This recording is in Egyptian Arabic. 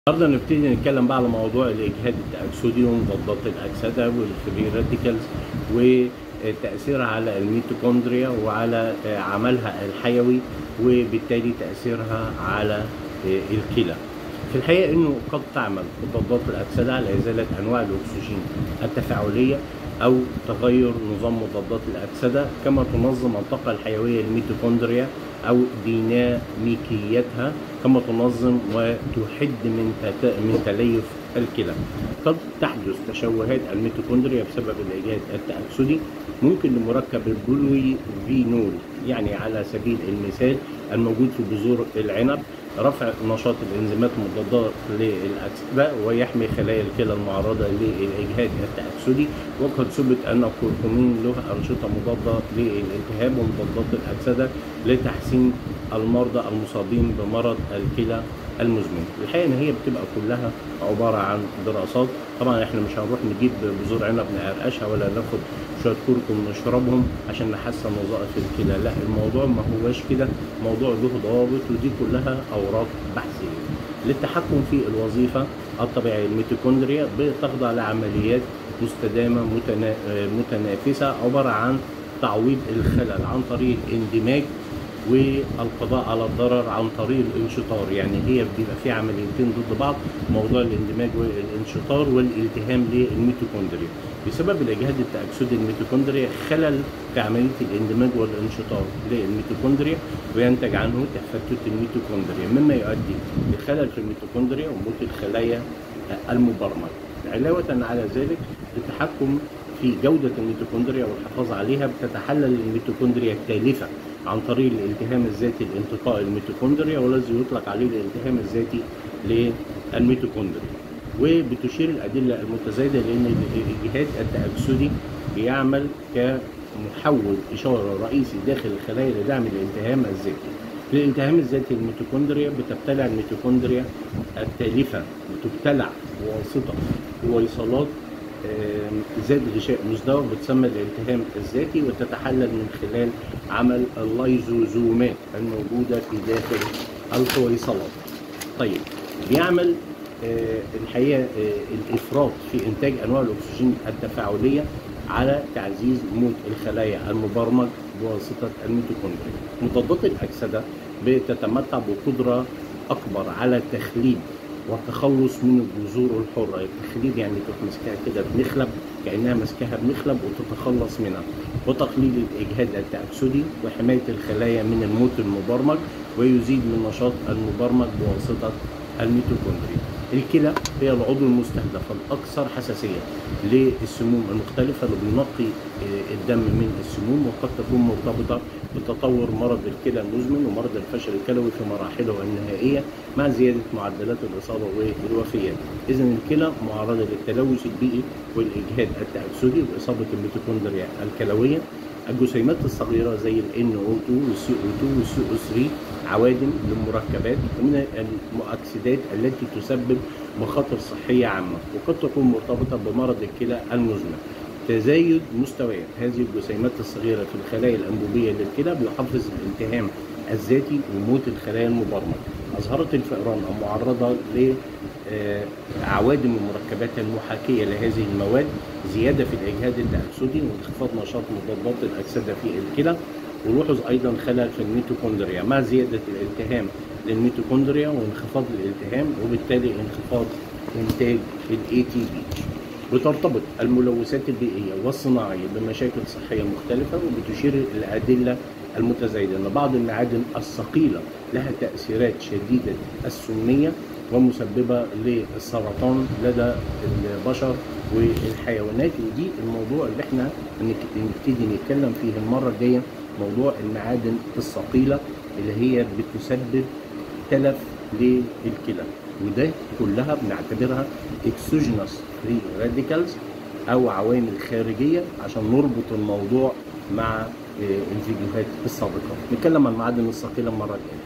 النهارده نبتدي نتكلم بقى على موضوع الاجهاد التاكسدي ومضادات الاكسده والفري راديكالز وتاثيرها على الميتوكوندريا وعلى عملها الحيوي وبالتالي تاثيرها على الكلى. في الحقيقه انه قد تعمل مضادات الاكسده على ازاله انواع الاكسجين التفاعليه او تغير نظام مضادات الاكسده كما تنظم الطاقه الحيويه للميتوكوندريا او ديناميكيتها كما تنظم وتحد من من تليف الكلى. قد تحدث تشوهات الميتوكوندريا بسبب الاجهاد التاكسدي ممكن لمركب البولوي فينول يعني على سبيل المثال الموجود في بذور العنب رفع نشاط الانزيمات المضادة للأكسدة ويحمي خلايا الكلى المعرضة للإجهاد التأكسدي وقد ثبت أن الكركمين له أنشطة مضادة للالتهاب ومضادات الأكسدة لتحسين المرضى المصابين بمرض الكلى المزمن الحقيقه ان هي بتبقى كلها عباره عن دراسات طبعا احنا مش هنروح نجيب بذور عنب نقرقشها ولا ناخد شويه كركم نشربهم عشان نحسن وظائف الكلى لا الموضوع ما هواش كده موضوع له ضوابط ودي كلها اوراق بحثيه للتحكم في الوظيفه الطبيعيه الميتوكوندريا بتخضع لعمليات مستدامه متنا... متنافسه عباره عن تعويض الخلل عن طريق الاندماج والقضاء على الضرر عن طريق الانشطار يعني هي بيبقى في عمليتين ضد بعض موضوع الاندماج والانشطار والالتهام للميتوكوندريا بسبب الاجهاد التاكسدي الميتوكوندريا خلل في عمليه الاندماج والانشطار للميتوكوندريا وينتج عنه تفتت الميتوكوندريا مما يؤدي لخلل في الميتوكوندريا وموت الخلايا المبرمجه علاوه على ذلك التحكم في جودة الميتوكوندريا والحفاظ عليها بتتحلل الميتوكوندريا التالفة عن طريق الالتهام الذاتي لانتقاء الميتوكوندريا والذي يطلق عليه الالتهام الذاتي للميتوكوندريا وبتشير الأدلة المتزايدة لأن الجهاز التأكسدي بيعمل كمحول إشارة رئيسي داخل الخلايا لدعم الالتهام الذاتي الالتهام الذاتي للميتوكوندريا بتبتلع الميتوكوندريا التالفة بتبتلع بواسطة ويصلات ذات غشاء مزدوج بتسمى الالتهام الذاتي وتتحلل من خلال عمل اللايزوزومات الموجوده في داخل الحويصلات. طيب بيعمل الحقيقه الافراط في انتاج انواع الاكسجين التفاعليه على تعزيز موت الخلايا المبرمج بواسطه الميتوكوندريا. مضادات الاكسده بتتمتع بقدره اكبر على تخليد والتخلص من الجذور الحره التخليد يعني تروح ماسكاها كده بنخلب كانها ماسكاها بنخلب وتتخلص منها وتقليل الاجهاد التاكسدي وحمايه الخلايا من الموت المبرمج ويزيد من نشاط المبرمج بواسطه الميتوكوندريا الكلى هي العضو المستهدف الاكثر حساسيه للسموم المختلفه اللي بينقي الدم من السموم وقد تكون مرتبطه بتطور مرض الكلى المزمن ومرض الفشل الكلوي في مراحله النهائيه مع زياده معدلات الاصابه والوفيات. اذا الكلى معرضه للتلوث البيئي والاجهاد التاكسدي واصابه الميتوكوندريا الكلويه الجسيمات الصغيرة زي ال NO2 وال CO2 وال CO3 عوادم للمركبات ومن المؤكسدات التي تسبب مخاطر صحية عامة وقد تكون مرتبطة بمرض الكلى المزمن. تزايد مستويات هذه الجسيمات الصغيرة في الخلايا الأنبوبية للكلى بيحفز الالتهام الذاتي وموت الخلايا المبرمجة. أظهرت الفئران المعرضة لعوادم المركبات المحاكية لهذه المواد زيادة في الإجهاد التأكسدي وانخفاض نشاط مضادات الأكسدة في الكلى ولوحظ أيضا خلل في الميتوكوندريا مع زيادة الالتهام للميتوكوندريا وانخفاض الالتهام وبالتالي انخفاض إنتاج ال ATP بترتبط الملوثات البيئية والصناعية بمشاكل صحية مختلفة وبتشير الأدلة المتزايدة أن بعض المعادن الثقيلة لها تأثيرات شديدة السمية ومسببة للسرطان لدى البشر والحيوانات ودي الموضوع اللي احنا نبتدي نتكلم فيه المرة الجاية موضوع المعادن الثقيلة اللي هي بتسبب تلف للكلى وده كلها بنعتبرها اكسوجينوس فري راديكالز او عوامل خارجيه عشان نربط الموضوع مع الفيديوهات السابقه نتكلم عن المعادن الثقيله المره الجايه